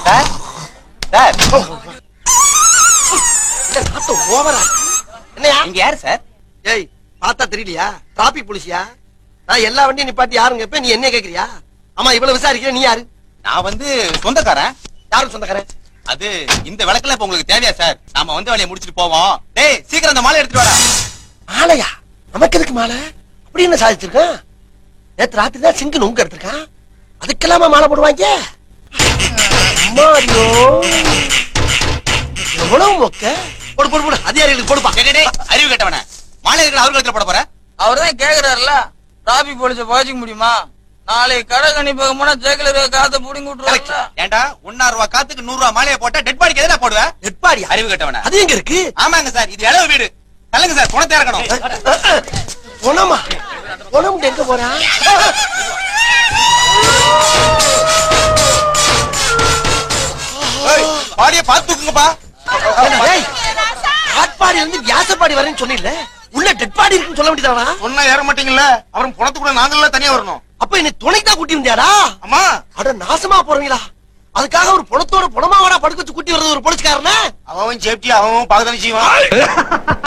sir sir இந்த நாத்தம் ஓவரா என்னையா நீங்க யாரு சார் ஏய் பார்த்தா தெரியலையா டிராபிக் போலீஸியா நான் எல்லா வண்டியும் நிப்பாட்டி யாருங்க இப்ப நீ என்ன கேக்குறியா ஆமா இவ்வளவு விசாரிக்கிற நீ யாரு நான் வந்து சொந்தக்காரன் யாருக்கு சொந்தக்காரன் அது இந்த விளக்கெல்லாம் இப்ப உங்களுக்கு தேவையா சார் நாம வந்து வேலையை முடிச்சிட்டு போவோம் டேய் சீக்கிரம் அந்த மாலை எடுத்துட்டு வாடா மாலையா நமக்கு எதுக்கு மாலை அப்படி என்ன சாதிச்சிருக்கான் நேத்து ராத்திரி தான் சிங்கு நுங்க எடுத்திருக்கான் அதுக்கெல்லாமா மாலை போடுவாங்க அம்மாடியோ எவ்வளவு மொக்க போடு போடு போடு அதிகாரிகளுக்கு போடுப்பா டேய், டேய், டேய், அறிவு கட்டவன மாலை இருக்கிற அவர் கழுத்துல போட போற அவர் தான் கேக்குறாருல டிராபிக் போலீஸ பாய்ச்சிக்க முடியுமா நாளைக்கு கடை கணிப்பாக போனா ஜெயில இருக்க காத்த புடிங்கி விட்டுருவாங்க ஏன்டா ஒன்னா ரூபா காத்துக்கு நூறு ரூபா மாலையை போட்டா டெட் பாடிக்கு எதுனா போடுவேன் நெட்பாடியா அறிவு கட்டவன அது எங்க இருக்கு ஆமாங்க சார் இது இளவு வீடு தள்ளுங்க சார் பணத்தை இறக்கணும் பொணமா பொணம் எங்க போறான் ஏய், பாடியை பார்த்து தூக்குங்கப்பா ஆட்பாடி இருந்து வியாசப்பாடி வரேன்னு சொன்னில்ல உள்ள டெட் பாடி இருக்குன்னு சொல்ல வேண்டியதானா சொன்னா ஏற மாட்டீங்கல்ல அப்புறம் பணத்துக்குள்ள நாங்கள்லாம் தனியா வரணும் அப்ப என்னை துணைக்கு தான் கூட்டி வந்தியாடா அம்மா அட நாசமா போறீங்களா அதுக்காக ஒரு பணத்தோட பணமா வாடா படுக்க வச்சு கூட்டி வர்றது ஒரு போலீஸ்காரனா அவன் சேஃப்டி அவன் பாதுகாப்பு செய்வான்